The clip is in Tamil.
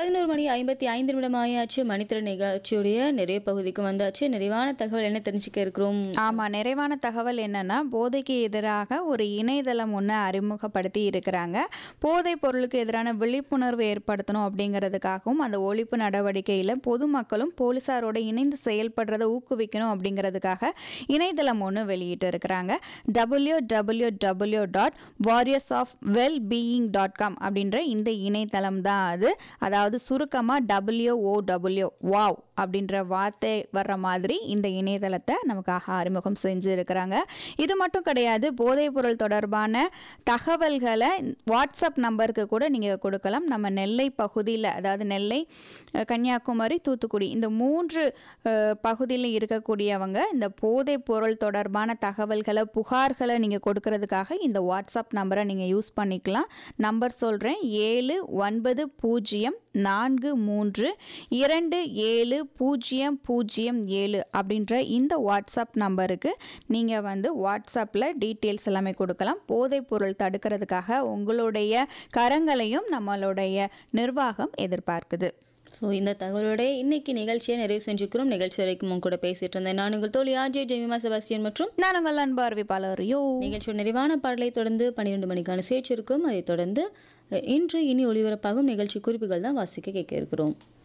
பதினோரு மணி ஐம்பத்தி ஐந்து நிமிடம் ஆயாச்சு மணித்திர நிகழ்ச்சியுடைய நிறைய பகுதிக்கு வந்தாச்சு நிறைவான தகவல் என்ன தெரிஞ்சுக்க இருக்கிறோம் ஆமாம் நிறைவான தகவல் என்னன்னா போதைக்கு எதிராக ஒரு இணையதளம் ஒன்று அறிமுகப்படுத்தி இருக்கிறாங்க போதைப் பொருளுக்கு எதிரான விழிப்புணர்வு ஏற்படுத்தணும் அப்படிங்கிறதுக்காகவும் அந்த ஒழிப்பு நடவடிக்கையில் பொதுமக்களும் போலீஸாரோட இணைந்து செயல்படுறதை ஊக்குவிக்கணும் அப்படிங்கிறதுக்காக இணையதளம் ஒன்று வெளியிட்டு இருக்கிறாங்க W W W dot warriors of well being dot com அப்படின்ற இந்த இணையதளம் தான் அது அதாவது சுருக்கமாக டபிள்யூஓடபிள்யூ வாவ் அப்படின்ற வார்த்தை வர்ற மாதிரி இந்த இணையதளத்தை நமக்காக அறிமுகம் செஞ்சு இருக்கிறாங்க இது மட்டும் கிடையாது போதைப் பொருள் தொடர்பான தகவல்களை வாட்ஸ்அப் நம்பருக்கு கூட நீங்கள் கொடுக்கலாம் நம்ம நெல்லை பகுதியில் அதாவது நெல்லை அஹ், கன்னியாகுமரி தூத்துக்குடி இந்த மூன்று அஹ், பகுதியில் இருக்கக்கூடியவங்க இந்த போதைப் பொருள் தொடர்பான தகவல்களை புகார்களை நீங்கள் கொடுக்கறதுக்காக இந்த வாட்ஸ்அப் நம்பரை நீங்கள் யூஸ் பண்ணிக்கலாம் நம்பர் சொல்கிறேன் ஏழு ஒன்பது பூஜ்ஜியம் நான்கு மூன்று இரண்டு ஏழு பூஜ்ஜியம் பூஜ்ஜியம் ஏழு அப்படின்ற இந்த வாட்ஸ்அப் நம்பருக்கு நீங்கள் வந்து வாட்ஸ்அப்பில் டீட்டெயில்ஸ் எல்லாமே கொடுக்கலாம் போதைப் பொருள் தடுக்கிறதுக்காக உங்களுடைய கரங்களையும் நம்மளுடைய நிர்வாகம் எதிர்பார்க்குது ஸோ இந்த தகவலோட இன்னைக்கு நிகழ்ச்சியை நிறைவு செஞ்சுக்கிறோம் நிகழ்ச்சி வரைக்கும் உங்க கூட பேசிட்டு இருந்தேன் நான் உங்கள் தோழி ஆர்ஜே ஜெமிமா செபாஸ்டியன் மற்றும் நான் உங்கள் அன்பு அறிவிப்பாளர் யோ நிகழ்ச்சியோட நிறைவான பாடலை தொடர்ந்து பன்னிரெண்டு மணிக்கான சேச்சு இருக்கும் அதைத் தொடர்ந்து அஹ், இன்று இனி ஒளிபரப்பாகும் நிகழ்ச்சி குறிப்புகள் தான் வாசிக்க கேட்க இருக்கிறோம்